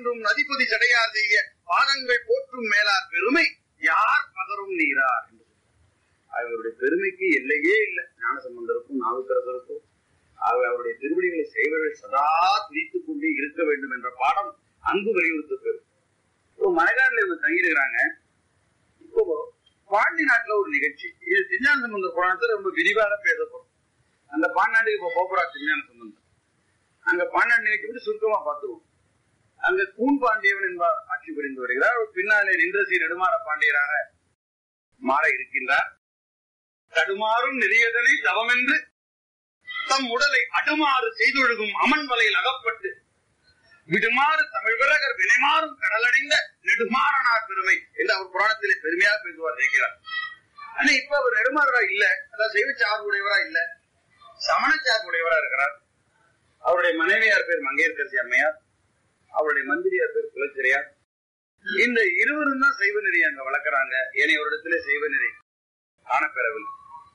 என்றும் நதிபதி சடையார் செய்ய பாதங்கள் போற்றும் மேலார் பெருமை யார் பகரும் நீரார் என்று அவருடைய பெருமைக்கு எல்லையே இல்லை ஞானசம்பந்தருக்கும் நாவுக்கரசருக்கும் அவர் அவருடைய திருவடிகளை செய்வர்கள் சதா துதித்துக் கொண்டே இருக்க வேண்டும் என்ற பாடம் அங்கு வலியுறுத்த பெறும் இப்போ மலைநாட்டில் இவங்க தங்கியிருக்கிறாங்க இப்போ பாண்டி நாட்டுல ஒரு நிகழ்ச்சி இது திருஞான சம்பந்தர் புராணத்துல ரொம்ப விரிவாக பேசப்படும் அந்த பாண்டாண்டுக்கு இப்போ போகிறா திருஞான சம்பந்தர் அங்க பாண்டாண்டு நிகழ்ச்சி பற்றி சுருக்கமா பார்த்துருவோம் அங்க கூன் பாண்டியவன் என்பார் ஆட்சி புரிந்து வருகிறார் அவர் பின்னாலே நின்றசி நெடுமாற பாண்டியராக மாற இருக்கின்றார் தடுமாறும் நெறியதனை தவமென்று தம் உடலை அடுமாறு செய்தொழுகும் அமன் வலையில் அகப்பட்டு விடுமாறு தமிழ் விரகர் வினைமாறும் கடலடைந்த நெடுமாறனார் பெருமை என்று அவர் புராணத்திலே பெருமையாக பேசுவார் கேட்கிறார் ஆனா இப்ப அவர் நெடுமாறரா இல்ல அதாவது சைவ சார்பு உடையவரா இல்ல சமண சார்பு உடையவரா இருக்கிறார் அவருடைய மனைவியார் பேர் மங்கையர்கரசி அம்மையார் அவருடைய மந்திரியார் பேர் குலச்சிறையார் இந்த இருவரும் தான் சைவ நெறி அங்க வளர்க்கறாங்க ஏனைய ஒரு இடத்துல சைவ நெறி காணப்பெறவில்லை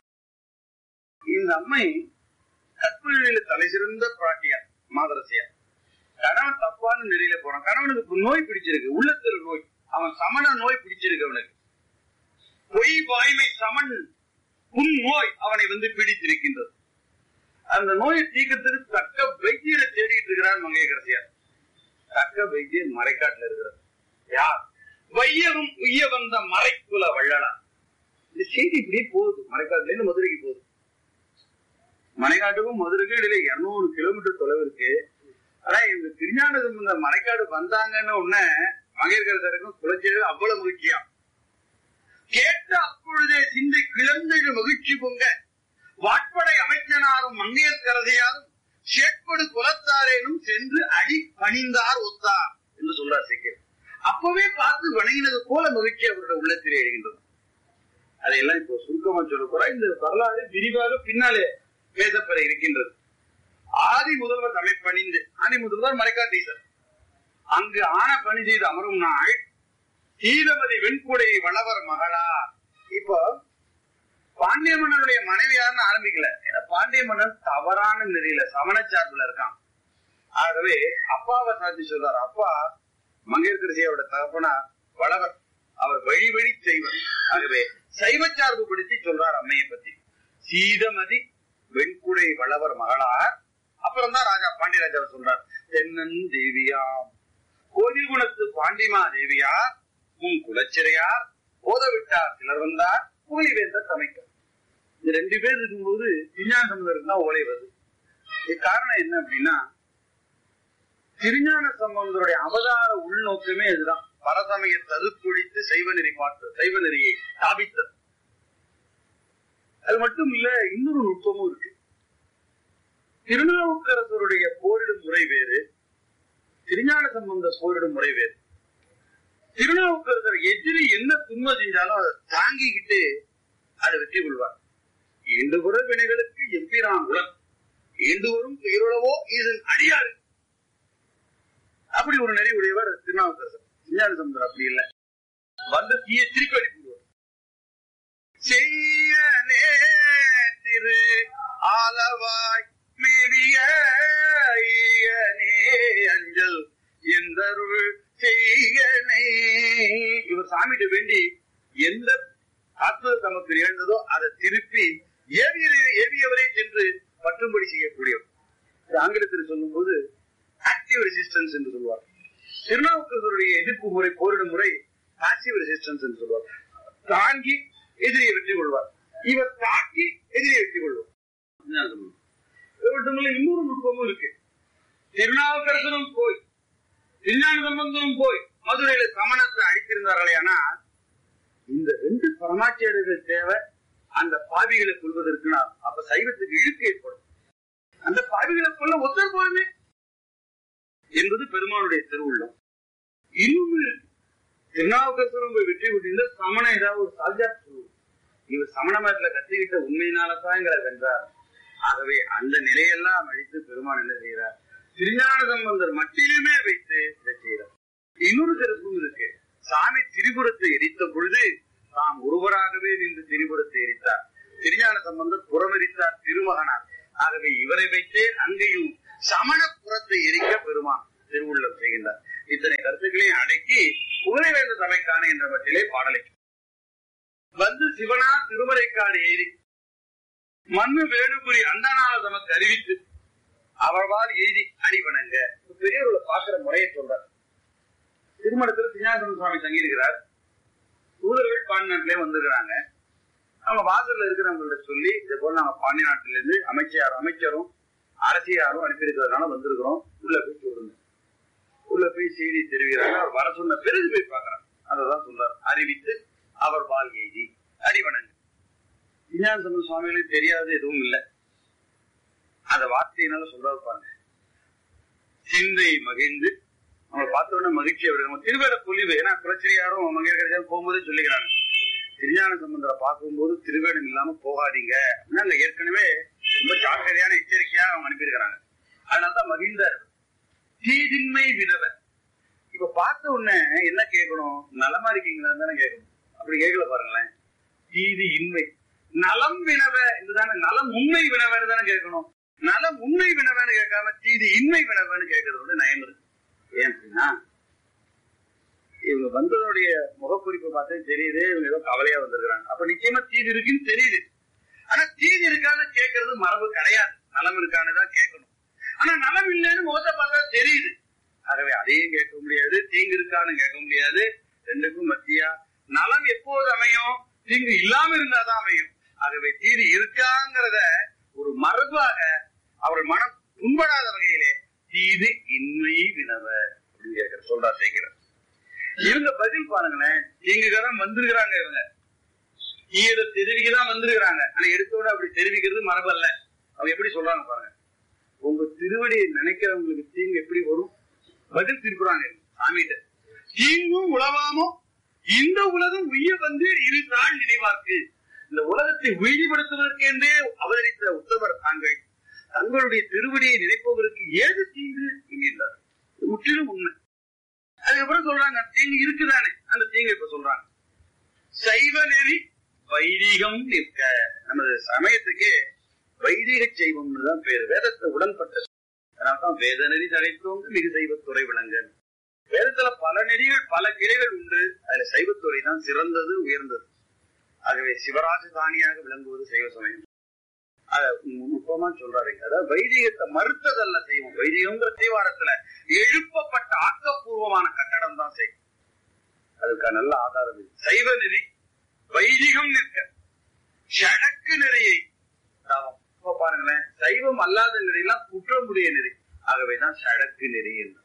இந்த அம்மை கற்பனையில தலை சிறந்த பிராட்டியார் மாதரசியார் கணவன் தப்பான நிலையில போறான் கணவனுக்கு நோய் பிடிச்சிருக்கு உள்ளத்துல நோய் அவன் சமண நோய் பிடிச்சிருக்கு அவனுக்கு பொய் வாய்மை சமன் புன் நோய் அவனை வந்து பிடித்திருக்கின்றது அந்த நோயை தீர்க்கறதுக்கு தக்க வைத்தியரை தேடிட்டு இருக்கிறார் மங்கையரசியார் தக்க வைத்தியர் மறைக்காட்டுல இருக்கிறார் யார் வையகம் உய்ய வந்த மறைக்குல வள்ளலா இந்த செய்தி இப்படியே போகுது மறைக்காட்டுல இருந்து மதுரைக்கு போகுது மலைக்காட்டுக்கும் மதுரைக்கும் இடையில இருநூறு கிலோமீட்டர் தொலைவு இருக்கு ஆனா இவங்க திருஞான இந்த மலைக்காடு வந்தாங்கன்னு உடனே மகேர்கரசருக்கும் குலச்சேரி அவ்வளவு முக்கியம் கேட்ட அப்பொழுதே சிந்தை கிளந்தெழு மகிழ்ச்சி பொங்க வாட்படை அமைச்சனாரும் மங்கையர்கரசையாரும் சேட்படு குலத்தாரேனும் சென்று அடி பணிந்தார் ஒத்தார் என்று சொல்றார் சேக்கியர் அப்பவே பார்த்து வணங்கினது போல மகிழ்ச்சி அவருடைய உள்ளத்தில் எழுகின்றது அதையெல்லாம் இப்போ சுருக்கமா சொல்ல போறா இந்த வரலாறு விரிவாக பின்னாலே பேசப்பெற இருக்கின்றது ஆதி முதல்வர் தமை பணிந்து ஆதி முதல்வர் மலைக்காட்டீசர் அங்கு ஆன பணி செய்து அமரும் நாள் சீதமதி வெண்குடை வளவர் மகளார் இப்போ பாண்டிய மன்னனுடைய மனைவியார்னு ஆரம்பிக்கல ஏன்னா பாண்டிய மன்னன் தவறான நெறியில சமண சார்புல இருக்கான் ஆகவே அப்பாவை சாத்தி சொல்றார் அப்பா மங்கையர்கரசியோட தகப்பனா வளவர் அவர் வழி வழி செய்வர் ஆகவே சைவ சார்பு படுத்தி சொல்றார் அம்மையை பத்தி சீதமதி வெண்குடை வளவர் மகளார் அப்புறம் தான் ராஜா பாண்டியராஜா சொல்றார் தென்னன் தேவியாம் கோயில் குணத்து பாண்டிமா தேவியார் உன் குலச்சிறையார் ஓதவிட்டார் சிலர் வந்தார் கூலி வேந்தர் சமைக்க இந்த ரெண்டு பேர் இருக்கும்போது விஞ்ஞான சம்பந்தருக்கு தான் ஓலை வருது இது காரணம் என்ன அப்படின்னா திருஞான சம்பந்தருடைய அவதார உள்நோக்கமே இதுதான் பரசமய தருக்குழித்து சைவ நெறி மாற்று சைவ நெறியை ஸ்தாபித்தது அது மட்டும் இல்ல இன்னொரு நுட்பமும் இருக்கு திருநாவுக்கரசருடைய போரிடும் முறை வேறு திருஞான சம்பந்த போரிடும் முறை வேறு திருநாவுக்கரசர் எதிரி என்ன துன்பம் செஞ்சாலும் அதை தாங்கிக்கிட்டு அதை வெற்றி கொள்வார் ஈண்டு புற வினைகளுக்கு எம்பிரான் உலகம் ஈண்டு வரும் பேருளவோ இதன் அடியாறு அப்படி ஒரு நெறி உடையவர் திருநாவுக்கரசர் திருஞான சம்பந்தர் அப்படி இல்லை வந்த தீய திருப்பி அனுப்பிடுவார் செய்ய திரு ஆலவாய் மேவிய ஐயனே அஞ்சல் எந்தருள் செய்யனே இவர் சாமிகிட்ட வேண்டி எந்த அற்புதம் தமக்கு நிகழ்ந்ததோ அதை திருப்பி ஏவிய ஏவியவரை சென்று பற்றும்படி செய்யக்கூடியவர் இது ஆங்கிலத்தில் சொல்லும் போது ஆக்டிவ் ரெசிஸ்டன்ஸ் என்று சொல்வார் திருநாவுக்கரசருடைய எதிர்ப்பு முறை போரிடும் முறை பாசிவ் ரெசிஸ்டன்ஸ் என்று சொல்வார் தாங்கி எதிரியை வெற்றி கொள்வார் இவர் தாக்கி எதிரியை வெற்றி கொள்வார் இது மட்டுமல்ல இன்னொரு நுட்பமும் இருக்கு திருநாவுக்கரசரும் போய் திருஞான சம்பந்தனும் போய் மதுரையில சமணத்தை அடித்திருந்தார்களே ஆனால் இந்த ரெண்டு பரமாச்சாரியர்கள் தேவை அந்த பாவிகளை கொள்வதற்குனா அப்ப சைவத்துக்கு இழுக்கு ஏற்படும் அந்த பாவிகளை கொள்ள ஒத்தர் போதுமே என்பது பெருமானுடைய திருவுள்ளம் இன்னொன்னு இருக்கு திருநாவுக்கரசரும் போய் வெற்றி கொண்டிருந்த சமண ஏதாவது ஒரு சால்ஜா சொல்லுவோம் இவர் சமண மதத்துல கத்துக்கிட்ட உண்மையினாலதான் எங்களை வென்றார் ஆகவே அந்த நிலையெல்லாம் அழித்து பெருமான் என்ன செய்யறார் திருஞான சம்பந்தர் மட்டிலுமே வைத்து இதை செய்யறார் இன்னொரு சிறப்பும் இருக்கு சாமி திரிபுரத்தை எரித்த பொழுது தாம் ஒருவராகவே நின்று திரிபுரத்தை எரித்தார் திருஞான சம்பந்தர் புறமெரித்தார் திருமகனார் ஆகவே இவரை வைத்தே அங்கேயும் சமண புறத்தை எரிக்க பெருமான் திருவுள்ளம் செய்கின்றார் இத்தனை மட்டிலே பாடலை வந்து சிவனா திருமலைக்காடு ஏறி மண்ணு வேணுபுரி அந்தனால நமக்கு அறிவித்து அவர்வால் எழுதி அடிவணங்க பெரியவர்களை பாக்குற முறையை சொல்றார் திருமணத்துல சிங்காசன சுவாமி தங்கியிருக்கிறார் தூதர்கள் பாண்டி நாட்டிலே வந்திருக்கிறாங்க அவங்க வாசல்ல இருக்கிறவங்கள்ட்ட சொல்லி இது போல நாங்க பாண்டி நாட்டில இருந்து அமைச்சர் அமைச்சரும் அரசியாரும் அனுப்பியிருக்கிறதுனால வந்திருக்கிறோம் உள்ள போய் சொல்லுங்க உள்ள போய் செய்தி தெரிவிக்கிறாங்க அவர் வர சொன்ன பிறகு போய் பாக்குறாங்க அததான் சொல்றார் அறிவித்து அவர் பால் எய்தி அடிவணங்க விஞ்ஞான சுவாமிகளுக்கு தெரியாது எதுவும் இல்லை அந்த வார்த்தையினால சொல்றாரு பாருங்க சிந்தை மகிழ்ந்து அவங்க பார்த்த உடனே மகிழ்ச்சி வருது திருவேட பொலிவு ஏன்னா குலச்சிரியாரும் மங்கையர் கிடைச்சாலும் போகும்போதே சொல்லிக்கிறாங்க திருஞான சம்பந்தரை பார்க்கும்போது திருவேடம் இல்லாம போகாதீங்க அப்படின்னா அங்க ஏற்கனவே ரொம்ப ஜாக்கிரதையான எச்சரிக்கையா அவங்க அனுப்பியிருக்கிறாங்க அதனாலதான் மகிழ்ந்தார் தீதின்மை வினவ இப்ப பார்த்த உடனே என்ன கேட்கணும் நலமா இருக்கீங்களா தானே கேட்கணும் அப்படி கேட்கல பாருங்களேன் தீதி இன்மை நலம் வினவ இதுதானே நலம் உண்மை வினவன்னு தானே கேட்கணும் நலம் உண்மை வினவன்னு கேட்காம தீதி இன்மை வினவன்னு கேட்கறது வந்து நயம் இருக்கு ஏன் அப்படின்னா இவங்க வந்ததோடைய முகக்குறிப்பை பார்த்தே தெரியுது இவங்க ஏதோ கவலையா வந்திருக்கிறாங்க அப்ப நிச்சயமா தீது இருக்குன்னு தெரியுது ஆனா தீது இருக்கான்னு கேட்கறது மரபு கிடையாது நலம் இருக்கான்னு தான் கேட்கணும் ஆனா நலம் இல்லைன்னு முகத்தை பார்த்தா தெரியுது ஆகவே அதையும் கேட்க முடியாது தீங்கு இருக்கான்னு கேட்க முடியாது ரெண்டுக்கும் மத்தியா நலம் எப்போது அமையும் தீங்கு இல்லாம இருந்தாதான் அமையும் ஆகவே தீது இருக்காங்கிறத ஒரு மரபாக அவர் மனம் புண்படாத வகையிலே தீது இன்மை வினவ அப்படின்னு கேட்கிற சொல்றா செய்கிறார் இவங்க பதில் பாருங்களேன் தீங்குதான் வந்திருக்கிறாங்க இவங்க ஈர தெரிவிக்கதான் வந்திருக்கிறாங்க ஆனா எடுத்தோட அப்படி தெரிவிக்கிறது மரபு அல்ல அவங்க எப்படி சொல்றாங்க பாருங்க உங்க திருவடியை நினைக்கிறவங்களுக்கு தீங்கு எப்படி வரும் பதில் திருப்புறாங்க சாமிகிட்ட தீங்கும் உழவாமோ இந்த உலகம் உய்ய வந்து இரு நாள் நினைவாக்கு இந்த உலகத்தை உறுதிப்படுத்துவதற்கென்றே அவதரித்த உத்தவர் தாங்கள் தங்களுடைய திருவடியை நினைப்பவருக்கு ஏது தீங்கு என்கிறார் இது முற்றிலும் உண்மை அதுக்கப்புறம் சொல்றாங்க தீங்கு இருக்குதானே அந்த தீங்கு இப்ப சொல்றாங்க சைவ நெறி வைதிகம் நிற்க நமது சமயத்துக்கே வைதிக செய்வம்னு தான் பேரு வேதத்தை உடன்பட்டது அதனால்தான் வேத நெறி தடைத்தோம் மிகு சைவத்துறை விளங்கன் வேதத்துல பல நெறிகள் பல கிளைகள் உண்டு அதுல சைவத்துறை தான் சிறந்தது உயர்ந்தது ஆகவே சிவராஜ தானியாக விளங்குவது சைவ சமயம் அத நுட்பமா சொல்றாரு அதாவது வைதிகத்தை மறுத்ததல்ல செய்வோம் வைதிகம்ங்கிற தேவாரத்துல எழுப்பப்பட்ட ஆக்கப்பூர்வமான கட்டடம் தான் செய்யும் அதுக்கு நல்ல ஆதாரம் இது. சைவ நெறி வைதிகம் நிற்க ஷடக்கு நெறியை தவம் இப்ப பாருங்களேன் சைவம் அல்லாத நெறியெல்லாம் குற்றமுடைய நெறி ஆகவேதான் ஷடக்கு நெறி என்று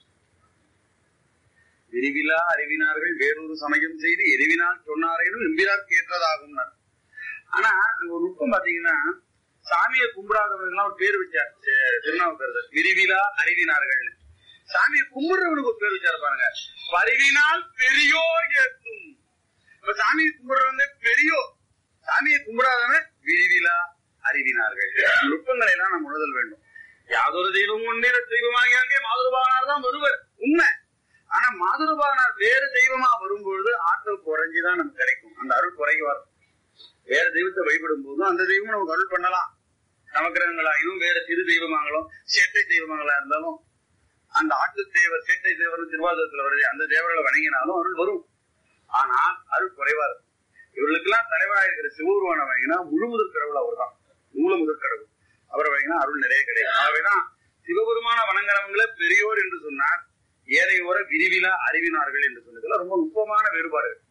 விரிவிலா அறிவினார்கள் வேறொரு சமயம் செய்து எரிவினால் சொன்னாரேனும் எம்பிரார் கேட்டதாகும் ஆனா அங்க ஒரு நுட்பம் பாத்தீங்கன்னா சாமியை கும்பிடாதவனுக்கு ஒரு பேர் வச்சார் சே- திருநாவுக்கரசர் விரிவிலா அறிவினார்கள் சாமியை கும்பிடுறவனுக்கு ஒரு பேர் வச்சாரு பாருங்க பரிவினால் பெரியோர் ஏத்தும் இப்ப சாமியை கும்பிடுறவங்க பெரியோர் சாமியை கும்பிடாதவன் விரிவிலா அறிவினார்கள் நுட்பங்களை எல்லாம் நாம் உணர்தல் வேண்டும் யாதொரு தெய்வம் ஒன்னே தெய்வமாகி அங்கே மாதுருபாகனார் தான் வருவர் உண்மை ஆனா மாதுருபாகனார் வேறு தெய்வமா வரும்பொழுது ஆற்றல் குறைஞ்சுதான் நமக்கு கிடைக்கும் அந்த அருள் குறைவார் வேற தெய்வத்தை வழிபடும் போதும் அந்த தெய்வம் நமக்கு அருள் பண்ணலாம் நவக்கிரகங்களாயினும் வேற சிறு தெய்வமாங்களும் சேட்டை தெய்வங்களா இருந்தாலும் அந்த ஆட்டு தேவர் சேட்டை தேவர் திருவாதிரத்துல வருது அந்த தேவர்களை வணங்கினாலும் அருள் வரும் ஆனால் அருள் குறைவா இருக்கும் இவர்களுக்கெல்லாம் தலைவராக இருக்கிற சிவபெருமான வணங்கினா முழு முதற் கடவுள் அவர் தான் மூல முதற் கடவுள் அவரை வணங்கினா அருள் நிறைய கிடைக்கும் ஆகவேதான் சிவபெருமான வணங்குறவங்கள பெரியோர் என்று சொன்னார் ஏழையோர விரிவிலா அறிவினார்கள் என்று சொன்னதுல ரொம்ப நுட்பமான வேறுபாடு இருக்கு.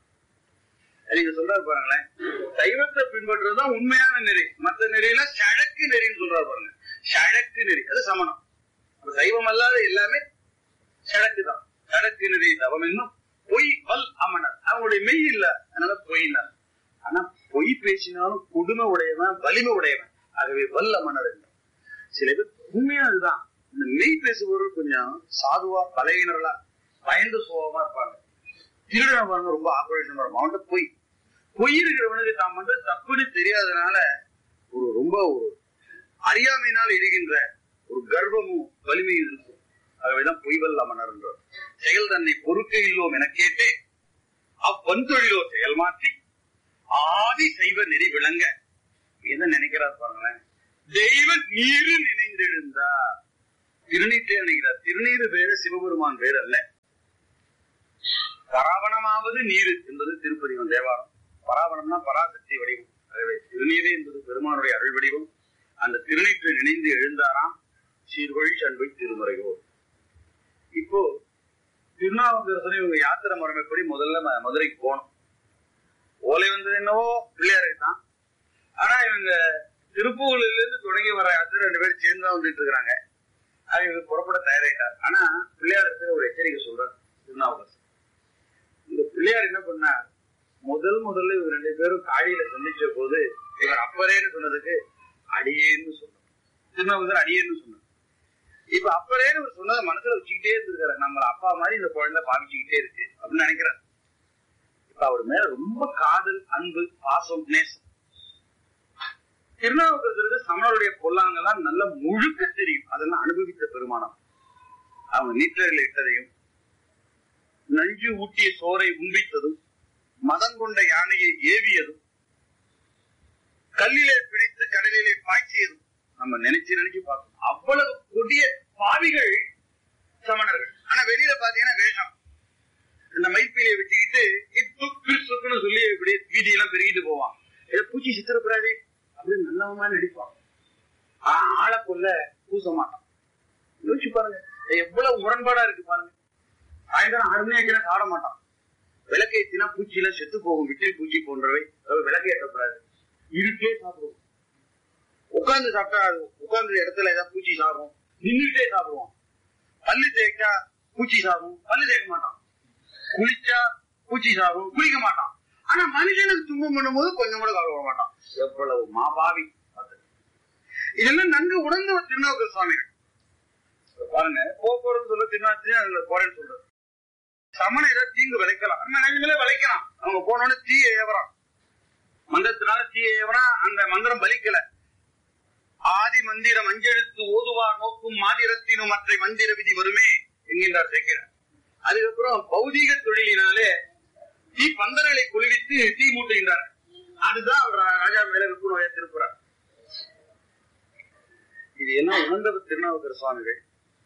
நீங்க சொல்றாரு பாருங்களேன் சைவத்தை பின்பற்றுறதுதான் உண்மையான நெறி மற்ற நெறியில சழக்கு நெறின்னு சொல்றாரு பாருங்க சழக்கு நெறி அது சமணம் அப்ப சைவம் அல்லாத எல்லாமே சடக்கு தான் சடக்கு நெறி தவம் என்னும் பொய் வல் அமனர் அவங்களுடைய மெய் இல்ல அதனால பொய்னார் ஆனா பொய் பேசினாலும் கொடுமை உடையவன் வலிமை உடையவன் ஆகவே வல் அமனர் என்றார். சில பேர் உண்மையா அதுதான் இந்த மெய் பேசுபவர்கள் கொஞ்சம் சாதுவா பழகினர்களா பயந்து சுபாவமா இருப்பாங்க திருடனை பாருங்க ரொம்ப ஆபரேஷன் வரும் அவன்கிட்ட பொய் பொய் இருக்கிறவனுக்கு தான் வந்து தப்புன்னு தெரியாதனால ஒரு ரொம்ப ஒரு அறியாமையினால் இருக்கின்ற ஒரு கர்வமும் வலிமையும் இருக்கும் ஆகவேதான் பொய்வல்ல மன்னர்ன்றார் செயல் தன்னை பொறுக்க இல்லோம் என கேட்டு அவ்வந்தொழிலோ செயல் மாற்றி ஆதி செய்வ நெறி விளங்க என்ன நினைக்கிறார் பாருங்களேன் தெய்வ நீரு நினைந்தெழுந்தார் திருநீட்டே நினைக்கிறார் திருநீரு வேற சிவபெருமான் வேற அல்ல பராவணமாவது நீரு என்பது திருப்பதிகம் தேவாரம் பராவணம்னா பராசக்தி வடிவம் ஆகவே திருநீரே என்பது பெருமானுடைய அருள் வடிவம் அந்த திருநீற்றில் இணைந்து எழுந்தாராம் சீர்கொழி சண்பை திருமுறையோ இப்போ திருநாவுக்கரசனை இவங்க யாத்திரை முறைமைப்படி முதல்ல ம- மதுரைக்கு போகணும் ஓலை வந்தது என்னவோ பிள்ளையாரை தான் ஆனா இவங்க திருப்பூர்ல இருந்து தொடங்கி வர யாத்திரை ரெண்டு பேரும் சேர்ந்து தான் வந்துட்டு இருக்காங்க அது இவங்க புறப்பட தயாராயிட்டார் ஆனா பிள்ளையார் இடத்துல ஒரு எச்சரிக்கை சொல்றார் திருநாவுக்கரசர் இந்த பிள்ளையார் என்ன பண்ணார் முதல் முதல்ல இவங்க ரெண்டு பேரும் காடியில சந்திச்ச போது இவர் அப்பரேன்னு சொன்னதுக்கு அடியேன்னு சொன்னார் திருநாவுக்கரசர் அடியேன்னு சொன்னார் இப்ப அப்பரேன்னு இவர் சொன்னதை மனசுல வச்சுக்கிட்டே இருந்திருக்காரு நம்மள அப்பா மாதிரி இந்த குழந்தை பாவிச்சுக்கிட்டே இருக்கு அப்படின்னு நினைக்கிறார் இப்ப அவர் மேல ரொம்ப காதல் அன்பு பாசம் நேசம் திருநாவுக்கரசருக்கு சமணருடைய பொல்லாங்கெல்லாம் நல்ல முழுக்க தெரியும் அதெல்லாம் அனுபவித்த பெருமானம் அவங்க நீட்டில் இட்டதையும் நஞ்சு ஊட்டிய சோறை உண்பித்ததும் மதம் கொண்ட யானையை ஏவியதும் கல்லிலே பிடித்து கடலிலே பாய்ச்சியதும் நம்ம நினைச்சு நினைச்சு பார்க்கணும் அவ்வளவு கொடிய பாவிகள் சமணர்கள் ஆனா வெளியில பாத்தீங்கன்னா வேஷம் இந்த மைப்பிலையை வெட்டிக்கிட்டு இத்து கிறிஸ்துக்குன்னு சொல்லி இப்படியே வீதியெல்லாம் பெருகிட்டு போவான் ஏதோ பூச்சி சித்திரப்படாதே அப்படின்னு நல்லவமா நடிப்பான் ஆனா ஆளை கொல்ல பூச மாட்டான் யோசிச்சு பாருங்க எவ்வளவு முரண்பாடா இருக்கு பாருங்க சாயந்தரம் ஆறு மணி ஆச்சுன்னா சாட மாட்டான் விளக்கை ஏத்தினா பூச்சி எல்லாம் செத்து போகும் விட்டில் பூச்சி போன்றவை அதாவது விளக்கை ஏற்றக்கூடாது இருட்டே சாப்பிடுவோம் உட்கார்ந்து சாப்பிட்டா அது உட்கார்ந்த இடத்துல ஏதாவது பூச்சி சாகும் நின்றுட்டே சாப்பிடுவோம் பல்லு தேய்ச்சா பூச்சி சாகும் பல்லு தேய்க்க மாட்டான் குளிச்சா பூச்சி சாகும் குளிக்க மாட்டான் ஆனா மனுஷனுக்கு துன்பம் பண்ணும்போது கொஞ்சம் கூட கவலைப்பட மாட்டான் எவ்வளவு மாபாவி பார்த்துக்க. இதெல்லாம் நன்கு உணர்ந்தவர் திருநாவுக்கர் சுவாமிகள் பாருங்க போக போறேன்னு சொல்ல திருநாச்சு அதுல போறேன்னு சொல்றது சமண ஏதாவது தீங்கு விளைக்கலாம் நம்ம நிஜங்களே விளைக்கலாம் அவங்க போனோடனே தீய ஏவறான் மந்திரத்தினால தீய ஏவனா அந்த மந்திரம் பலிக்கல ஆதி மந்திரம் அஞ்செழுத்து ஓதுவார் நோக்கும் மாதிரத்தினும் மற்ற மந்திர விதி வருமே என்கின்றார் சேர்க்கிறார் அதுக்கப்புறம் பௌதீக தொழிலினாலே தீ பந்தங்களை குளிவித்து தீ மூட்டுகின்றார் அதுதான் அவர் ராஜா மேல விற்பு நோயை திருப்புறார் இது என்ன உணர்ந்தவர் திருநாவுக்கர சுவாமிகள்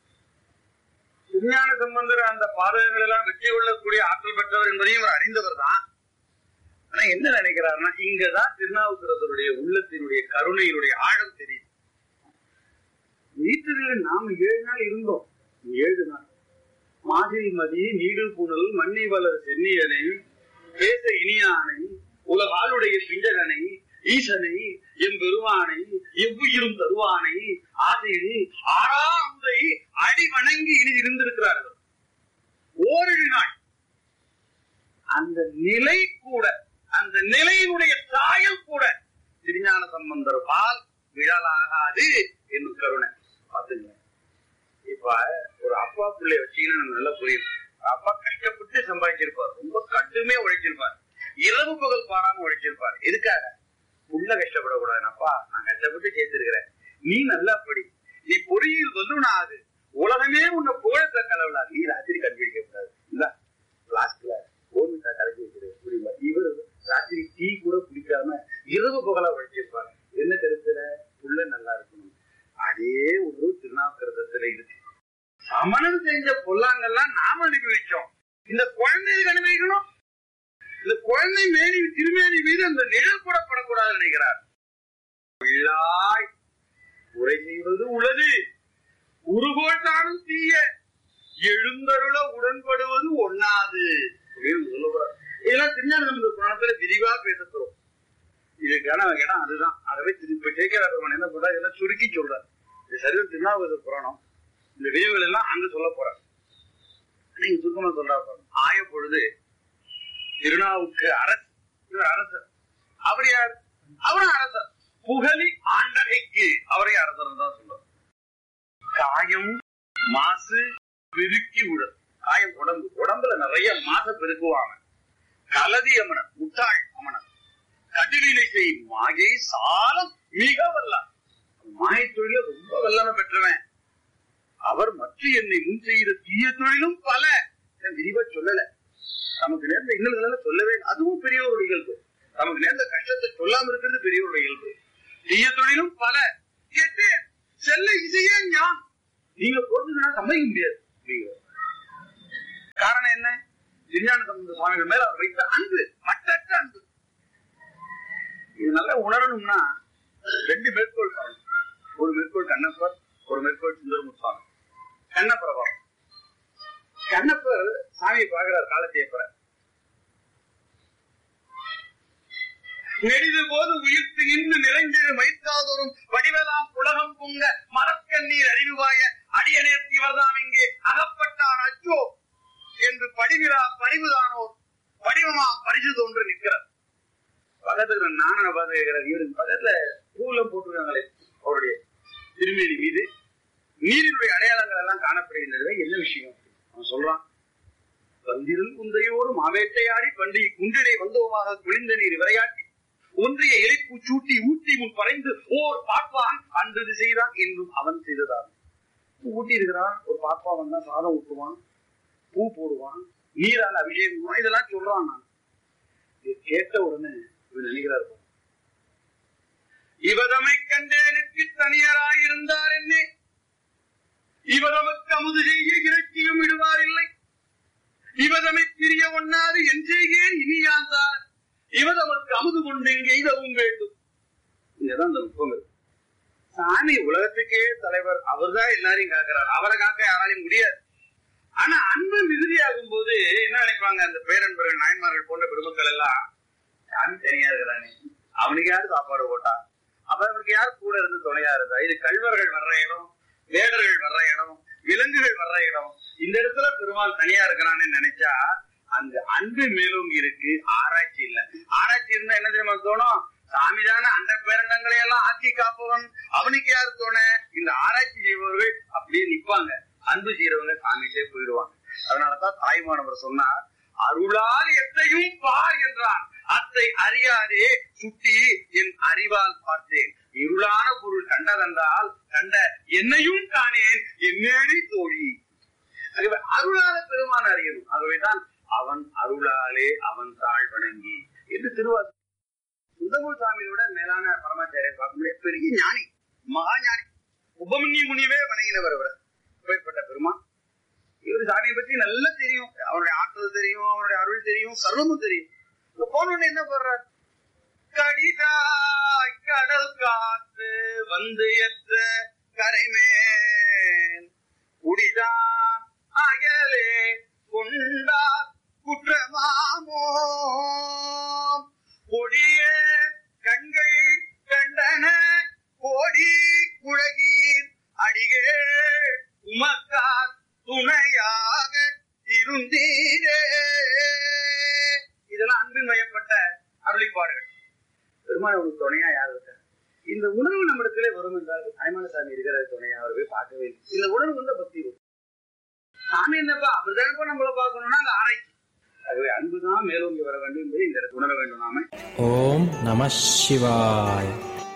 திருஞான சம்பந்தர் அந்த பாதகங்கள் எல்லாம் வெற்றி கொள்ளக்கூடிய ஆற்றல் பெற்றவர் என்பதையும் அவர் அறிந்தவர் தான் ஆனா என்ன நினைக்கிறாருன்னா இங்கதான் திருநாவுக்கரசருடைய உள்ளத்தினுடைய கருணையினுடைய ஆழம் தெரியுது வீட்டில் நாம ஏழு நாள் இருந்தோம் ஏழு நாள் மாதிரி மதி நீடு புனல் மண்ணி வளர் சென்னியனை பேச இனியானை உலகாளுடைய பிஞ்சகனை ஈசனை எம்பெருவானை எவ்வுயிரும் தருவானை ஆசையை ஆறாந்தை அடி வணங்கி இனி இருந்திருக்கிறார்கள் ஓரிரு நாள் அந்த நிலை கூட அந்த நிலையினுடைய சாயல் கூட திருஞான சம்பந்தர் பால் விழலாகாது என்னும் கருணை பாத்துங்க இப்ப ஒரு அப்பா பிள்ளை வச்சீங்கன்னா நமக்கு நல்லா புரியும் அப்பா கஷ்டப்பட்டு சம்பாதிச்சிருப்பார் ரொம்ப கட்டுமே உழைச்சிருப்பார் இரவு பகல் பாராம உழைச்சிருப்பார் எதுக்காக உள்ள கஷ்டப்படக்கூடாது அப்பா நான் கஷ்டப்பட்டு சேர்த்திருக்கிறேன் நீ நல்லா படி நீ பொறியியல் வல்லுன ஆகு உலகமே உன்னை புகழத்த கலவலாது நீ ராத்திரி கண்டுபிடிக்க கூடாது இல்ல லாஸ்ட்ல ஓமிட்டா கலக்கி வச்சிருக்க புரியுமா இவர் ராத்திரி டீ கூட குடிக்காம இரவு பகலா உழைச்சிருப்பாரு என்ன கருத்துல உள்ள நல்லா இருக்கணும் அதே ஒரு திருநாவுக்கரசத்துல இருக்கு சமணம் செஞ்ச பொல்லாங்கெல்லாம் நாம அனுபவிச்சோம் இந்த குழந்தைகளுக்கு அனுபவிக்கணும் இந்த குழந்தை மேனி திருமேனி மீது அந்த நிழல் கூட படக்கூடாதுன்னு நினைக்கிறார் பிள்ளாய் உரை செய்வது உள்ளது உருகோல் தானும் தீய எழுந்தருள உடன்படுவது ஒண்ணாது அப்படின்னு சொல்லப்படுறார் இதெல்லாம் திருஞான சம்பந்த புராணத்துல விரிவா பேசப்படும் இதுக்கான இடம் அதுதான் ஆகவே திருப்பி கேட்கிற என்ன பண்றா இதெல்லாம் சுருக்கி சொல்றார் இது சரிதான் திருநாவுக்கரச புராணம் இந்த விரிவுகள் எல்லாம் அங்க சொல்ல போறார் நீங்க சுருக்கமா சொல்றா பாருங்க. ஆய பொழுது திருநாவுக்கு அரசு இவர் அரசர் அவர் யார் அவரும் அரசர் புகழி ஆண்டகைக்கு அவரே அரசர் தான் சொல்றார் காயம் மாசு பெருக்கி உடல் காயம் உடம்பு உடம்புல நிறைய மாச பெருக்குவாங்க கலதி அமனர் முட்டாள் அமனர் கடிலினை செய் மாயை சாலம் மிக வல்லார் மாய தொழில ரொம்ப வல்லமை பெற்றவன் அவர் மற்ற என்னை முன் செய்கிற தீய தொழிலும் பல நான் விரிவா சொல்லல நமக்கு நேர்ந்த இன்னல்களை சொல்லவே இல்லை. அதுவும் பெரியவருடைய இயல்பு நமக்கு நேர்ந்த கஷ்டத்தை சொல்லாம இருக்கிறது பெரியவருடைய இயல்பு தீய தொழிலும் பல கேட்டு செல்ல இசையே ஞான் நீங்க போட்டுனா சமைக்க முடியாது நீங்க காரணம் என்ன திருஞான சம்பந்த சுவாமிகள் மேல அவர் வைத்த அன்பு மட்டற்ற அன்பு இது நல்லா உணரணும்னா ரெண்டு மேற்கோள் பாருங்க ஒரு மேற்கோள் கண்ணப்பர் ஒரு மேற்கோள் சுந்தரமு சுவாமி கண்ணப்பரவா கண்ணப்பர் சாமியை பார்க்கிறார் காலத்தையப்பற நெடிது போது உயிர்த்து இன்று நிறைஞ்செழு மைத்தாதோறும் வடிவலாம் புலகம் பொங்க மரக்கண்ணீர் அறிவுவாய அடியனேற்கு இவர்தான் இங்கே அகப்பட்டான் அச்சோ என்று படிவிழா பணிவுதானோர் வடிவமா பரிசு தோன்று நிற்கிறார் பக்கத்துல நானனை பார்த்து கேட்கிறார் இவருக்கு பக்கத்துல பூலம் போட்டுருக்காங்களே அவருடைய திருமேனி மீது நீரினுடைய அடையாளங்கள் எல்லாம் காணப்படுகின்றது என்ன விஷயம் அவன் சொல்றான் வந்திருள் குந்தையோடு மாவேட்டையாடி பண்டிகை குன்றினை வந்தோமாக குளிர்ந்த நீர் விளையாட்டி ஒன்றிய இலைப்பூ சூட்டி ஊட்டி முன் பறைந்து ஓர் பாப்பான் அன்றது செய்தான் என்றும் அவன் செய்ததான் ஊட்டி இருக்கிறான் ஒரு பாப்பா வந்தா சாதம் ஊட்டுவான் பூ போடுவான் நீரால் அபிஷேகம் பண்ணுவான் இதெல்லாம் சொல்றான் நான் இதை கேட்ட உடனே இவர் நினைக்கிறார் பாரு. இவதமை கண்டேனுக்கு தனியராயிருந்தார் என்னே இவதமக்கு அமுது செய்ய இறைச்சியும் இடுவார் இல்லை இவதமை பிரிய ஒண்ணாது என் செய்கேன் இனியாந்தார் இவதமக்கு அமுது கொண்டெங்க எய்தவும் வேண்டும் இங்கதான் அந்த நுட்பம் இருக்கு சாமி உலகத்துக்கே தலைவர் அவர்தான் எல்லாரையும் காக்கிறார் அவரை காக்க யாராலையும் முடியாது ஆனா அன்பு மிகுதியாகும் போது என்ன நினைப்பாங்க அந்த பேரன்பர்கள் நாயன்மார்கள் போன்ற பெருமக்கள் எல்லாம் சாமி தனியா இருக்கிறானே அவனுக்கு யாரு சாப்பாடு போட்டா அப்ப அவனுக்கு யார் கூட இருந்து துணையா இருந்தா இது கல்வர்கள் வர்ற இடம் வேடர்கள் வர்ற இடம் விலங்குகள் வர்ற இடம் இந்த இடத்துல பெருமாள் தனியா இருக்கிறான்னு நினைச்சா அந்த அன்பு மேலோங்கி இருக்கு ஆராய்ச்சி இல்ல ஆராய்ச்சி இருந்தா என்ன தெரியுமா தோணும் சாமிதான அந்த பேரண்டங்களை எல்லாம் ஆட்சி காப்பவன் அவனுக்கு யார் தோணை இந்த ஆராய்ச்சி செய்பவர்கள் அப்படியே நிப்பாங்க அன்பு செய்யறவங்க சாமிகிட்டே போயிடுவாங்க அதனாலதான் தாய்மானவர் சொன்னார் அருளால் எத்தையும் பார் என்றான் அத்தை அறியாதே சுட்டி என் அறிவால் பார்த்தேன் இருளான பொருள் கண்டதென்றால் கண்ட என்னையும் காணேன் என்னேடி தோழி ஆகவே அருளால பெருமான் அறியணும் ஆகவேதான் அவன் அருளாலே அவன் தாழ் வணங்கி என்று திருவாசு சுந்தரமூர் சாமியோட மேலான பரமாச்சாரியர் பார்க்க முடியாது பெரிய ஞானி மகா ஞானி உபமன்ய முனிவே வணங்கினவர் அவர் அப்பேற்பட்ட பெருமான் இவர் சாமியை பத்தி நல்லா தெரியும் அவருடைய ஆற்றல் தெரியும் அவருடைய அருள் தெரியும் சர்வமும் தெரியும் இப்ப போன உடனே என்ன பண்றார் கடிதாய் கடல் காத்து வந்து எத்த கரைமேல் குடிதான் அயலே கொண்டார் குற்றமாமோ கொடிய கண்கள் கண்டன கோடி குழகீர் அடிகே உமக்கார் துணையாக இருந்தீரே இதெல்லாம் அன்பின் வயப்பட்ட அருளிப்பாடுகள் பெருமாள் உனக்கு துணையா யார் இருக்க இந்த உணர்வு நம்மிடத்திலே வரும் என்றால் தாய்மான சாமி இருக்கிற துணையா அவர் போய் பார்க்கவே இல்லை இந்த உணர்வு வந்து பக்தி வரும் சாமி என்னப்பா அவர் தானப்பா நம்மள பார்க்கணும்னா அந்த ஆராய்ச்சி ஆகவே அன்புதான் மேலோங்கி வர வேண்டும் என்பதை இந்த இடத்துல உணர வேண்டும் நாம ஓம் நம சிவாய்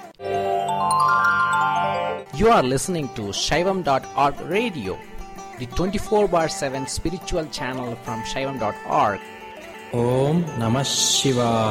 You are listening to Shaivam.org radio, the 24 bar 7 spiritual channel from Shaivam.org. Om Namah Shivaya.